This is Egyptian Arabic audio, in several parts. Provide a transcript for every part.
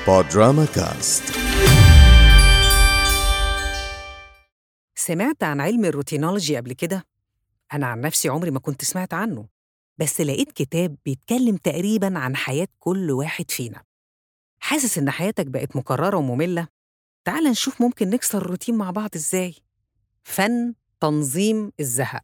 بودراما كاست سمعت عن علم الروتينولوجي قبل كده؟ أنا عن نفسي عمري ما كنت سمعت عنه بس لقيت كتاب بيتكلم تقريباً عن حياة كل واحد فينا حاسس إن حياتك بقت مكررة ومملة؟ تعال نشوف ممكن نكسر الروتين مع بعض إزاي فن تنظيم الزهق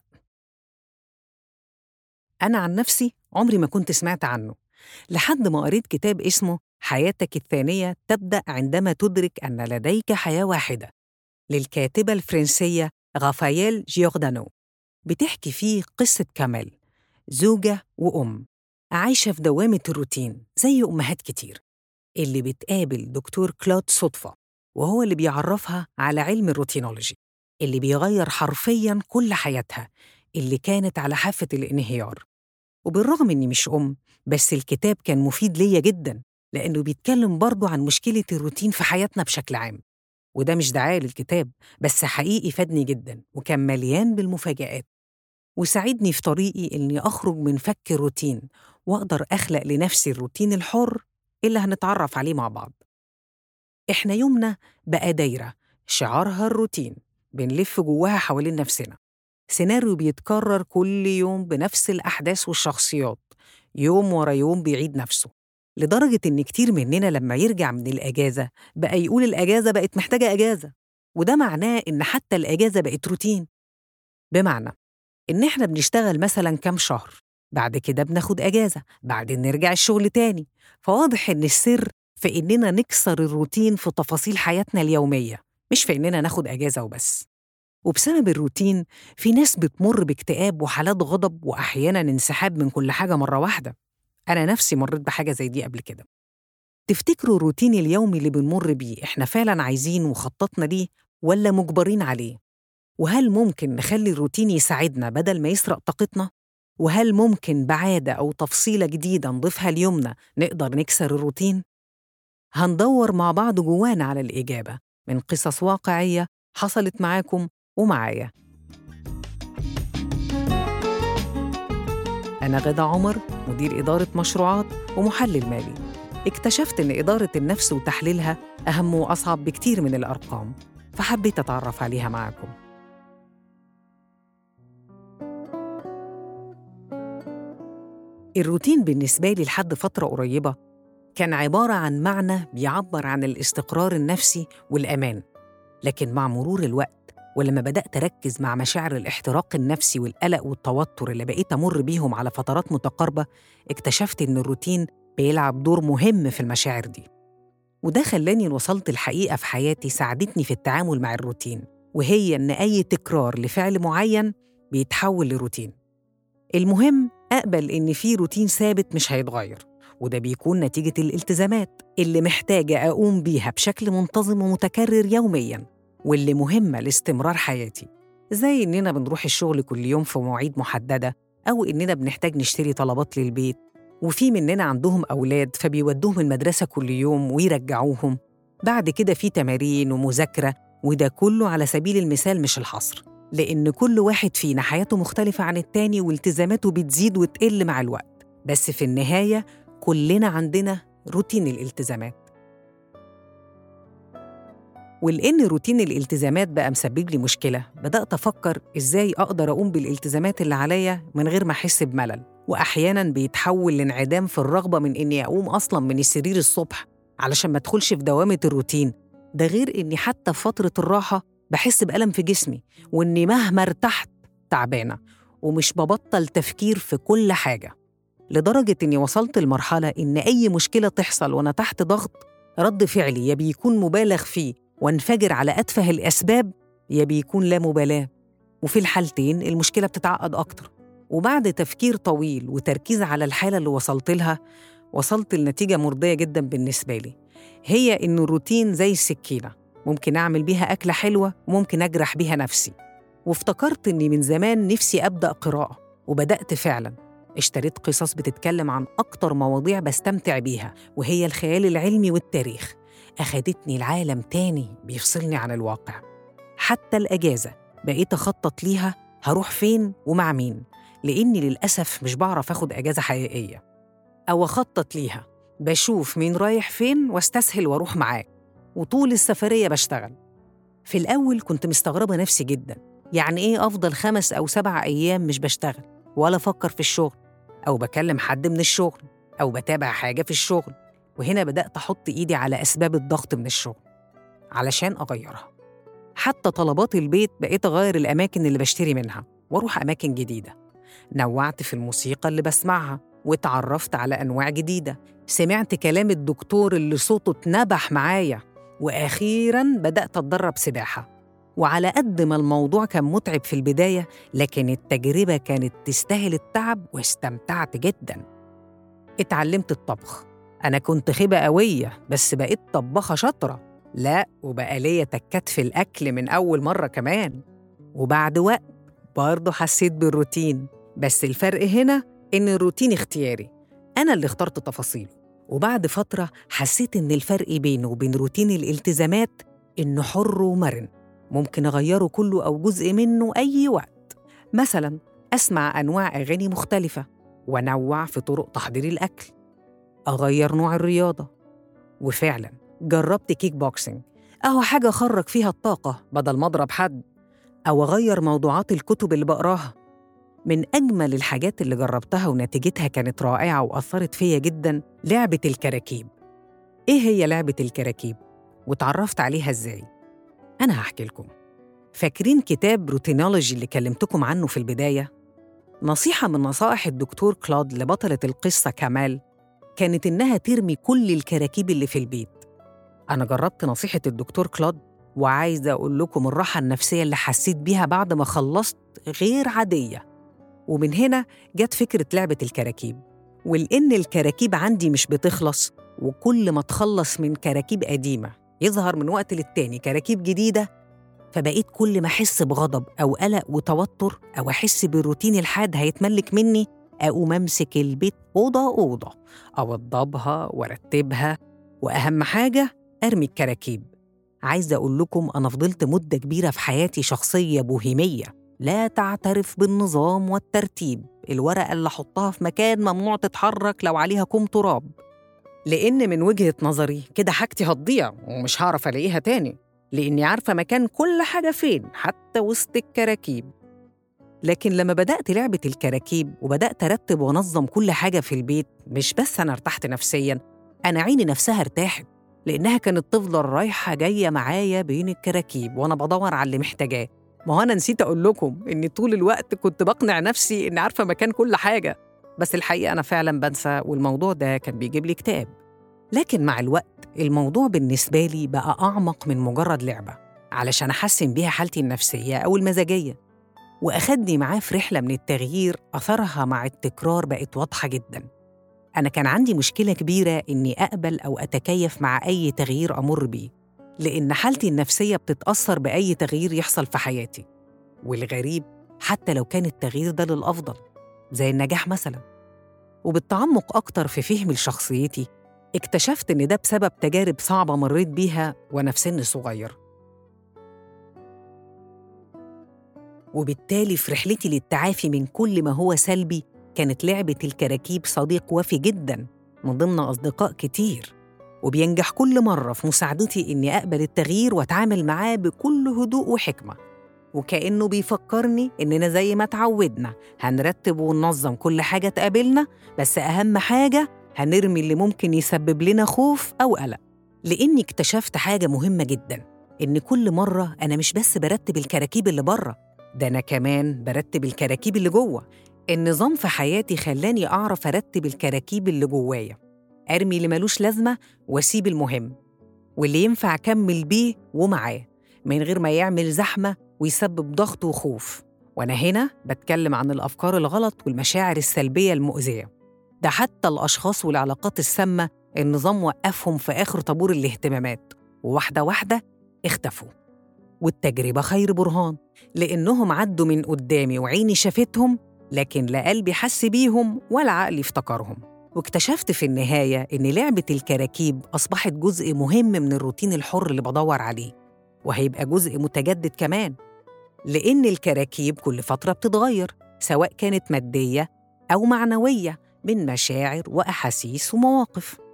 أنا عن نفسي عمري ما كنت سمعت عنه لحد ما قريت كتاب اسمه حياتك الثانية تبدأ عندما تدرك أن لديك حياة واحدة للكاتبة الفرنسية غافاييل جيوردانو بتحكي فيه قصة كاميل زوجة وأم عايشة في دوامة الروتين زي أمهات كتير اللي بتقابل دكتور كلود صدفة وهو اللي بيعرفها على علم الروتينولوجي اللي بيغير حرفياً كل حياتها اللي كانت على حافة الانهيار وبالرغم إني مش أم بس الكتاب كان مفيد ليا جداً لأنه بيتكلم برضه عن مشكلة الروتين في حياتنا بشكل عام وده مش دعاية للكتاب بس حقيقي فادني جدا وكان مليان بالمفاجآت وساعدني في طريقي إني أخرج من فك الروتين وأقدر أخلق لنفسي الروتين الحر اللي هنتعرف عليه مع بعض إحنا يومنا بقى دايرة شعارها الروتين بنلف جواها حوالين نفسنا سيناريو بيتكرر كل يوم بنفس الأحداث والشخصيات يوم ورا يوم بيعيد نفسه لدرجة إن كتير مننا لما يرجع من الأجازة بقى يقول الأجازة بقت محتاجة أجازة وده معناه إن حتى الأجازة بقت روتين بمعنى إن إحنا بنشتغل مثلا كام شهر بعد كده بناخد أجازة بعدين نرجع الشغل تاني فواضح إن السر في إننا نكسر الروتين في تفاصيل حياتنا اليومية مش في إننا ناخد أجازة وبس وبسبب الروتين في ناس بتمر باكتئاب وحالات غضب وأحيانا انسحاب من كل حاجة مرة واحدة أنا نفسي مريت بحاجة زي دي قبل كده تفتكروا الروتين اليومي اللي بنمر بيه إحنا فعلا عايزين وخططنا ليه ولا مجبرين عليه؟ وهل ممكن نخلي الروتين يساعدنا بدل ما يسرق طاقتنا؟ وهل ممكن بعادة أو تفصيلة جديدة نضيفها ليومنا نقدر نكسر الروتين؟ هندور مع بعض جوانا على الإجابة من قصص واقعية حصلت معاكم ومعايا أنا غدا عمر مدير إدارة مشروعات ومحلل مالي اكتشفت إن إدارة النفس وتحليلها أهم وأصعب بكتير من الأرقام فحبيت أتعرف عليها معاكم الروتين بالنسبة لي لحد فترة قريبة كان عبارة عن معنى بيعبر عن الاستقرار النفسي والأمان لكن مع مرور الوقت ولما بدأت أركز مع مشاعر الاحتراق النفسي والقلق والتوتر اللي بقيت أمر بيهم على فترات متقاربة اكتشفت إن الروتين بيلعب دور مهم في المشاعر دي وده خلاني وصلت الحقيقة في حياتي ساعدتني في التعامل مع الروتين وهي إن أي تكرار لفعل معين بيتحول لروتين المهم أقبل إن في روتين ثابت مش هيتغير وده بيكون نتيجة الالتزامات اللي محتاجة أقوم بيها بشكل منتظم ومتكرر يومياً واللي مهمة لاستمرار حياتي زي إننا بنروح الشغل كل يوم في مواعيد محددة أو إننا بنحتاج نشتري طلبات للبيت وفي مننا عندهم أولاد فبيودوهم المدرسة كل يوم ويرجعوهم بعد كده في تمارين ومذاكرة وده كله على سبيل المثال مش الحصر لأن كل واحد فينا حياته مختلفة عن التاني والتزاماته بتزيد وتقل مع الوقت بس في النهاية كلنا عندنا روتين الالتزامات ولأن روتين الالتزامات بقى مسبب لي مشكلة بدأت أفكر إزاي أقدر أقوم بالالتزامات اللي عليا من غير ما أحس بملل وأحياناً بيتحول لانعدام في الرغبة من إني أقوم أصلاً من السرير الصبح علشان ما أدخلش في دوامة الروتين ده غير إني حتى في فترة الراحة بحس بألم في جسمي وإني مهما ارتحت تعبانة ومش ببطل تفكير في كل حاجة لدرجة إني وصلت لمرحلة إن أي مشكلة تحصل وأنا تحت ضغط رد فعلي يا بيكون مبالغ فيه وانفجر على أتفه الأسباب يا بيكون لا مبالاة وفي الحالتين المشكلة بتتعقد أكتر وبعد تفكير طويل وتركيز على الحالة اللي وصلت لها وصلت لنتيجة مرضية جدا بالنسبة لي هي إن الروتين زي السكينة ممكن أعمل بيها أكلة حلوة وممكن أجرح بيها نفسي وافتكرت إني من زمان نفسي أبدأ قراءة وبدأت فعلا اشتريت قصص بتتكلم عن أكتر مواضيع بستمتع بيها وهي الخيال العلمي والتاريخ أخدتني لعالم تاني بيفصلني عن الواقع حتى الأجازة بقيت أخطط ليها هروح فين ومع مين لأني للأسف مش بعرف أخد أجازة حقيقية أو أخطط ليها بشوف مين رايح فين واستسهل واروح معاه وطول السفرية بشتغل في الأول كنت مستغربة نفسي جدا يعني إيه أفضل خمس أو سبع أيام مش بشتغل ولا أفكر في الشغل أو بكلم حد من الشغل أو بتابع حاجة في الشغل وهنا بدأت أحط إيدي على أسباب الضغط من الشغل علشان أغيرها حتى طلبات البيت بقيت أغير الأماكن اللي بشتري منها وأروح أماكن جديدة نوعت في الموسيقى اللي بسمعها واتعرفت على أنواع جديدة سمعت كلام الدكتور اللي صوته اتنبح معايا وأخيراً بدأت أتدرب سباحة وعلى قد ما الموضوع كان متعب في البداية لكن التجربة كانت تستاهل التعب واستمتعت جداً اتعلمت الطبخ أنا كنت خيبة قوية بس بقيت طباخة شاطرة لا وبقى ليا تكات في الأكل من أول مرة كمان وبعد وقت برضه حسيت بالروتين بس الفرق هنا إن الروتين اختياري أنا اللي اخترت تفاصيله وبعد فترة حسيت إن الفرق بينه وبين روتين الالتزامات إنه حر ومرن ممكن أغيره كله أو جزء منه أي وقت مثلاً أسمع أنواع أغاني مختلفة وأنوع في طرق تحضير الأكل أغير نوع الرياضة وفعلاً جربت كيك بوكسينج أهو حاجة أخرج فيها الطاقة بدل ما أضرب حد أو أغير موضوعات الكتب اللي بقراها من أجمل الحاجات اللي جربتها ونتيجتها كانت رائعة وأثرت فيا جدا لعبة الكراكيب إيه هي لعبة الكراكيب؟ واتعرفت عليها إزاي؟ أنا هحكي لكم فاكرين كتاب روتينولوجي اللي كلمتكم عنه في البداية؟ نصيحة من نصائح الدكتور كلود لبطلة القصة كمال كانت إنها ترمي كل الكراكيب اللي في البيت أنا جربت نصيحة الدكتور كلود وعايزة أقول لكم الراحة النفسية اللي حسيت بيها بعد ما خلصت غير عادية ومن هنا جت فكرة لعبة الكراكيب ولأن الكراكيب عندي مش بتخلص وكل ما تخلص من كراكيب قديمة يظهر من وقت للتاني كراكيب جديدة فبقيت كل ما أحس بغضب أو قلق وتوتر أو أحس بالروتين الحاد هيتملك مني أقوم أمسك البيت أوضة أوضة أوضبها وأرتبها وأهم حاجة أرمي الكراكيب عايزة أقول لكم أنا فضلت مدة كبيرة في حياتي شخصية بوهيمية لا تعترف بالنظام والترتيب الورقة اللي أحطها في مكان ممنوع تتحرك لو عليها كوم تراب لأن من وجهة نظري كده حاجتي هتضيع ومش هعرف ألاقيها تاني لأني عارفة مكان كل حاجة فين حتى وسط الكراكيب لكن لما بدأت لعبة الكراكيب وبدأت أرتب وأنظم كل حاجة في البيت مش بس أنا ارتحت نفسياً أنا عيني نفسها ارتاحت لأنها كانت تفضل رايحة جاية معايا بين الكراكيب وأنا بدور على اللي محتاجاه ما هو أنا نسيت أقول لكم إني طول الوقت كنت بقنع نفسي إني عارفة مكان كل حاجة بس الحقيقة أنا فعلا بنسى والموضوع ده كان بيجيب لي اكتئاب لكن مع الوقت الموضوع بالنسبة لي بقى أعمق من مجرد لعبة علشان أحسن بيها حالتي النفسية أو المزاجية وأخدني معاه في رحلة من التغيير أثرها مع التكرار بقت واضحة جدا أنا كان عندي مشكلة كبيرة إني أقبل أو أتكيف مع أي تغيير أمر بيه لأن حالتي النفسية بتتأثر بأي تغيير يحصل في حياتي والغريب حتى لو كان التغيير ده للأفضل زي النجاح مثلا وبالتعمق أكتر في فهمي لشخصيتي اكتشفت إن ده بسبب تجارب صعبة مريت بيها وأنا في سن صغير وبالتالي في رحلتي للتعافي من كل ما هو سلبي كانت لعبة الكراكيب صديق وفي جدا من ضمن أصدقاء كتير وبينجح كل مرة في مساعدتي إني أقبل التغيير وأتعامل معاه بكل هدوء وحكمة وكأنه بيفكرني إننا زي ما اتعودنا هنرتب وننظم كل حاجة تقابلنا بس أهم حاجة هنرمي اللي ممكن يسبب لنا خوف أو قلق لأني اكتشفت حاجة مهمة جدا إن كل مرة أنا مش بس برتب الكراكيب اللي بره ده أنا كمان برتب الكراكيب اللي جوه النظام في حياتي خلاني أعرف أرتب الكراكيب اللي جوايا أرمي اللي ملوش لازمة وأسيب المهم واللي ينفع أكمل بيه ومعاه من غير ما يعمل زحمة ويسبب ضغط وخوف وأنا هنا بتكلم عن الأفكار الغلط والمشاعر السلبية المؤذية ده حتى الأشخاص والعلاقات السامة النظام وقفهم في آخر طابور الاهتمامات وواحدة واحدة اختفوا والتجربة خير برهان لأنهم عدوا من قدامي وعيني شافتهم لكن لا قلبي حس بيهم ولا عقلي افتكرهم واكتشفت في النهاية إن لعبة الكراكيب أصبحت جزء مهم من الروتين الحر اللي بدور عليه وهيبقى جزء متجدد كمان لأن الكراكيب كل فترة بتتغير سواء كانت مادية أو معنوية من مشاعر وأحاسيس ومواقف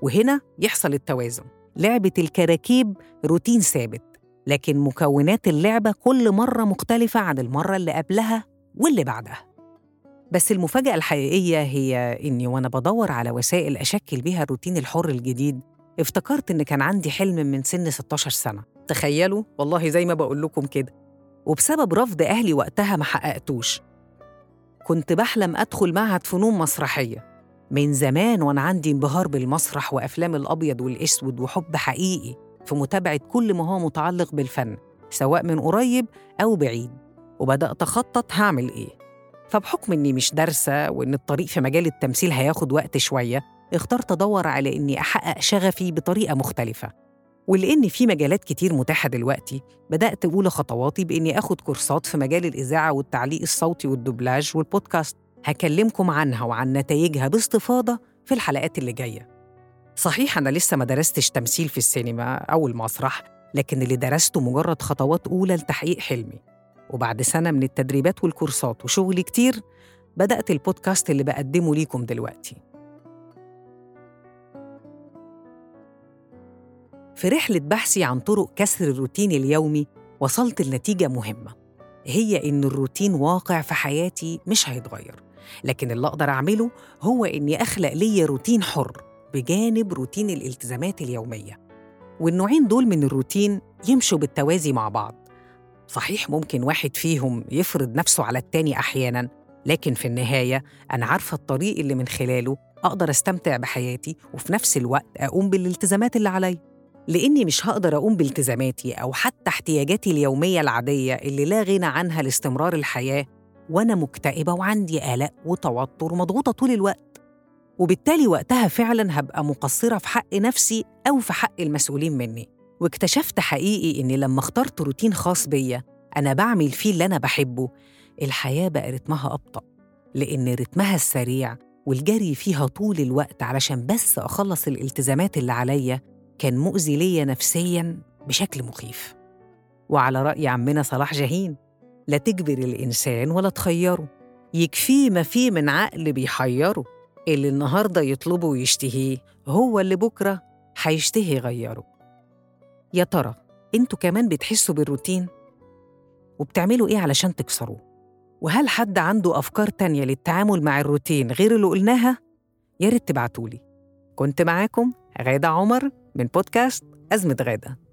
وهنا يحصل التوازن لعبة الكراكيب روتين ثابت لكن مكونات اللعبة كل مرة مختلفة عن المرة اللي قبلها واللي بعدها بس المفاجأة الحقيقية هي إني وأنا بدور على وسائل أشكل بيها الروتين الحر الجديد افتكرت إن كان عندي حلم من سن 16 سنة تخيلوا والله زي ما بقول لكم كده وبسبب رفض أهلي وقتها ما حققتوش كنت بحلم أدخل معهد فنون مسرحية من زمان وأنا عندي انبهار بالمسرح وأفلام الأبيض والأسود وحب حقيقي في متابعة كل ما هو متعلق بالفن سواء من قريب أو بعيد وبدأت أخطط هعمل إيه فبحكم إني مش دارسة وإن الطريق في مجال التمثيل هياخد وقت شوية اخترت أدور على إني أحقق شغفي بطريقة مختلفة ولأن في مجالات كتير متاحة دلوقتي بدأت أولى خطواتي بإني أخد كورسات في مجال الإذاعة والتعليق الصوتي والدوبلاج والبودكاست هكلمكم عنها وعن نتائجها باستفاضة في الحلقات اللي جاية صحيح أنا لسه ما درستش تمثيل في السينما أو المسرح لكن اللي درسته مجرد خطوات أولى لتحقيق حلمي وبعد سنة من التدريبات والكورسات وشغل كتير بدأت البودكاست اللي بقدمه ليكم دلوقتي في رحلة بحثي عن طرق كسر الروتين اليومي وصلت لنتيجة مهمة هي إن الروتين واقع في حياتي مش هيتغير لكن اللي أقدر أعمله هو إني أخلق لي روتين حر بجانب روتين الالتزامات اليومية والنوعين دول من الروتين يمشوا بالتوازي مع بعض صحيح ممكن واحد فيهم يفرض نفسه على التاني أحياناً لكن في النهاية أنا عارفة الطريق اللي من خلاله أقدر أستمتع بحياتي وفي نفس الوقت أقوم بالالتزامات اللي عليا لأني مش هقدر أقوم بالتزاماتي أو حتى احتياجاتي اليومية العادية اللي لا غنى عنها لاستمرار الحياة وأنا مكتئبة وعندي قلق وتوتر ومضغوطة طول الوقت وبالتالي وقتها فعلا هبقى مقصرة في حق نفسي أو في حق المسؤولين مني واكتشفت حقيقي إني لما اخترت روتين خاص بيا أنا بعمل فيه اللي أنا بحبه الحياة بقى رتمها أبطأ لأن رتمها السريع والجري فيها طول الوقت علشان بس أخلص الالتزامات اللي عليا كان مؤذي ليا نفسياً بشكل مخيف وعلى رأي عمنا صلاح جاهين لا تجبر الإنسان ولا تخيره يكفيه ما فيه من عقل بيحيره اللي النهاردة يطلبه ويشتهيه هو اللي بكرة هيشتهي يغيره يا ترى انتوا كمان بتحسوا بالروتين؟ وبتعملوا ايه علشان تكسروه؟ وهل حد عنده أفكار تانية للتعامل مع الروتين غير اللي قلناها؟ يا ريت تبعتولي كنت معاكم غادة عمر من بودكاست أزمة غادة